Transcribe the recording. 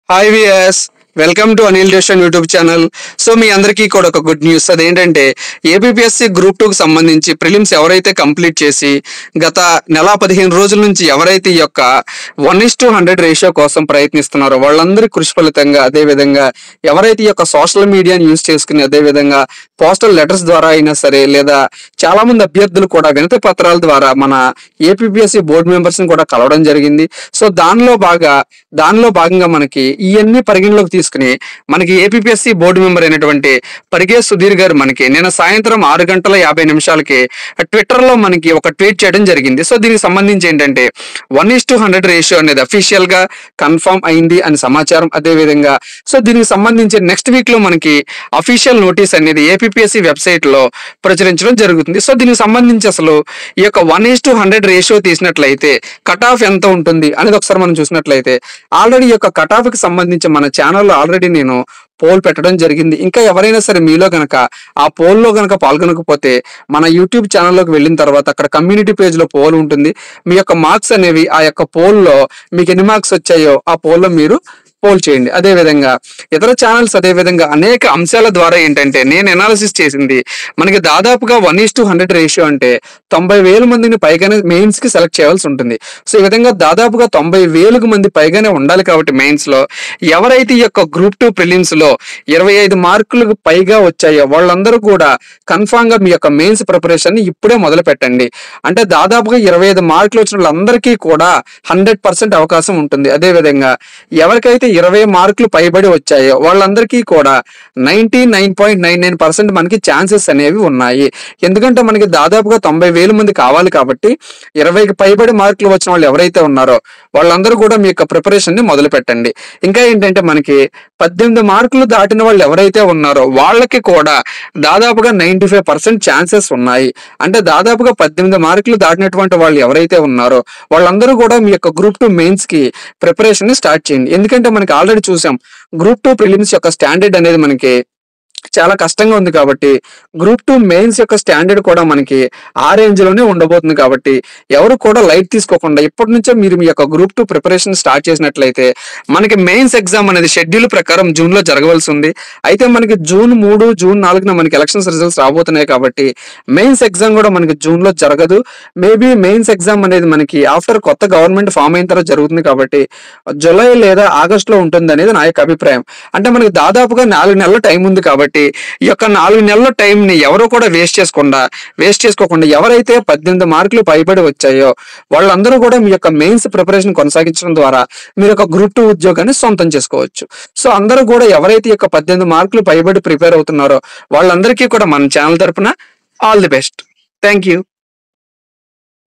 hi విఎస్ welcome to Anil Joshan YouTube channel so మీ అందరికీ కూడా ఒక గుడ్ న్యూస్ అదేంటంటే ఏపీఎస్సి గ్రూప్ టూకి సంబంధించి ప్రిలిమ్స్ ఎవరైతే కంప్లీట్ చేసి గత నెల పదిహేను రోజుల నుంచి ఎవరైతే ఈ యొక్క one is to hundred ratio కోసం ప్రయత్నిస్తున్నారో వాళ్ళందరి కృషి ఫలితంగా అదేవిధంగా ఎవరైతే ఈ యొక్క సోషల్ మీడియాని యూజ్ చేసుకుని అదేవిధంగా పోస్టల్ లెటర్స్ ద్వారా అయినా సరే లేదా చాలా మంది అభ్యర్థులు కూడా వినతి పత్రాల ద్వారా మన ఏపీఎస్సి బోర్డు మెంబర్స్ ని కూడా కలవడం జరిగింది సో దానిలో బాగా దానిలో భాగంగా మనకి ఇవన్నీ పరిగణలోకి తీసుకుని మనకి ఏపీఎస్సి బోర్డు మెంబర్ అయినటువంటి పరిగే సుధీర్ గారు మనకి నిన్న సాయంత్రం ఆరు గంటల యాభై నిమిషాలకి ట్విట్టర్ లో మనకి ఒక ట్వీట్ చేయడం జరిగింది సో దీనికి సంబంధించి ఏంటంటే one is to hundred ratio అనేది అఫీషియల్ గా కన్ఫర్మ్ అయింది అని సమాచారం అదే విధంగా సో దీనికి సంబంధించి నెక్స్ట్ వీక్ లో మనకి అఫీషియల్ నోటీస్ అనేది ఏపీఎస్సి వెబ్సైట్ లో ప్రచురించడం జరుగుతుంది సో దీనికి సంబంధించి అసలు ఈ యొక్క one is to hundred ratio తీసినట్లయితే కట్ ఆఫ్ ఎంత ఉంటుంది అనేది ఒకసారి మనం చూసినట్లయితే ఆల్రెడీ ఈ యొక్క కట్ ఆఫ్ కి సంబంధించి మన ఛానల్లో ఆల్రెడీ నేను పోల్ పెట్టడం జరిగింది ఇంకా ఎవరైనా సరే మీలో గనక ఆ పోల్లో గనక పాల్గొనకపోతే మన యూట్యూబ్ ఛానల్లోకి వెళ్ళిన తర్వాత అక్కడ కమ్యూనిటీ పేజ్ లో పోల్ ఉంటుంది మీ యొక్క మార్క్స్ అనేవి ఆ యొక్క పోల్లో మీకు ఎన్ని మార్క్స్ వచ్చాయో ఆ పోల్లో మీరు పోల్ చేయండి అదే విధంగా ఇతర ఛానల్స్ అదే విధంగా అనేక అంశాల ద్వారా ఏంటంటే నేను ఎనాలిసిస్ చేసింది మనకి దాదాపుగా one is to hundred ratio అంటే తొంభై వేల మందిని పైగానే మెయిన్స్ కి సెలెక్ట్ చేయాల్సి ఉంటుంది సో ఈ విధంగా దాదాపుగా తొంభై వేలకు మంది పైగానే ఉండాలి కాబట్టి మెయిన్స్ లో ఎవరైతే ఈ యొక్క గ్రూప్ టూ ప్రిలిమ్స్ లో ఇరవై ఐదు మార్కులకు పైగా వచ్చాయో వాళ్ళందరూ కూడా కన్ఫామ్ గా మీ యొక్క మెయిన్స్ ప్రిపరేషన్ ని ఇప్పుడే మొదలు పెట్టండి అంటే దాదాపుగా ఇరవై ఐదు మార్కులు వచ్చిన వాళ్ళందరికీ కూడా హండ్రెడ్ పర్సెంట్ అవకాశం ఉంటుంది అదే విధంగా ఎవరికైతే ఇరవై మార్కులు పైబడి వచ్చాయో వాళ్ళందరికీ కూడా ninety nine point nine nine percent మనకి ఛాన్సెస్ అనేవి ఉన్నాయి ఎందుకంటే మనకి దాదాపుగా తొంభై వేల మంది కావాలి కాబట్టి ఇరవైకి పైబడి మార్కులు వచ్చిన వాళ్ళు ఎవరైతే ఉన్నారో వాళ్ళందరూ కూడా మీ యొక్క ప్రిపరేషన్ ని మొదలు పెట్టండి ఇంకా ఏంటంటే మనకి పద్దెనిమిది మార్కులు దాటిన వాళ్ళు ఎవరైతే ఉన్నారో వాళ్ళకి కూడా దాదాపుగా నైన్టీ ఫైవ్ పర్సెంట్ ఛాన్సెస్ ఉన్నాయి అంటే దాదాపుగా పద్దెనిమిది మార్కులు దాటినటువంటి వాళ్ళు ఎవరైతే ఉన్నారో వాళ్ళందరూ కూడా మీ యొక్క గ్రూప్ టూ మెయిన్స్ కి ప్రిపరేషన్ ని స్టార్ట్ చేయండి ఎందుకంటే మనకి ఆల్రెడీ చూసాం గ్రూప్ టూ ప్రిలిమ్స్ యొక్క స్టాండర్డ్ అనేది మనకి చాలా కష్టంగా ఉంది కాబట్టి గ్రూప్ టూ మెయిన్స్ యొక్క స్టాండర్డ్ కూడా మనకి ఆ రేంజ్ లోనే ఉండబోతుంది కాబట్టి ఎవరు కూడా లైట్ తీసుకోకుండా ఇప్పటి నుంచే మీరు మీ యొక్క గ్రూప్ టూ ప్రిపరేషన్ స్టార్ట్ చేసినట్లయితే మనకి మెయిన్స్ ఎగ్జామ్ అనేది షెడ్యూల్ ప్రకారం జూన్ లో జరగవలసి ఉంది అయితే మనకి జూన్ మూడు జూన్ నాలుగున మనకి ఎలక్షన్స్ రిజల్ట్స్ రాబోతున్నాయి కాబట్టి మెయిన్స్ ఎగ్జామ్ కూడా మనకి జూన్ లో జరగదు మేబీ మెయిన్స్ ఎగ్జామ్ అనేది మనకి ఆఫ్టర్ కొత్త గవర్నమెంట్ ఫామ్ అయిన తర్వాత జరుగుతుంది కాబట్టి జూలై లేదా ఆగస్ట్ లో ఉంటుంది అనేది నా యొక్క అభిప్రాయం అంటే మనకి దాదాపుగా నాలుగు నెలల టైం ఉంది కాబట్టి ఈ యొక్క నాలుగు నెలల టైం ని ఎవరు కూడా వేస్ట్ చేసుకుండా వేస్ట్ చేసుకోకుండా ఎవరైతే పద్దెనిమిది మార్కులు పైబడి వచ్చాయో వాళ్ళందరూ కూడా మీ యొక్క మెయిన్స్ ప్రిపరేషన్ కొనసాగించడం ద్వారా మీరు ఒక గ్రూప్ టూ ఉద్యోగాన్ని సొంతం చేసుకోవచ్చు సో అందరూ కూడా ఎవరైతే ఈ యొక్క పద్దెనిమిది మార్కులు పైబడి ప్రిపేర్ అవుతున్నారో వాళ్ళందరికీ కూడా మన ఛానల్ తరపున all the best thank you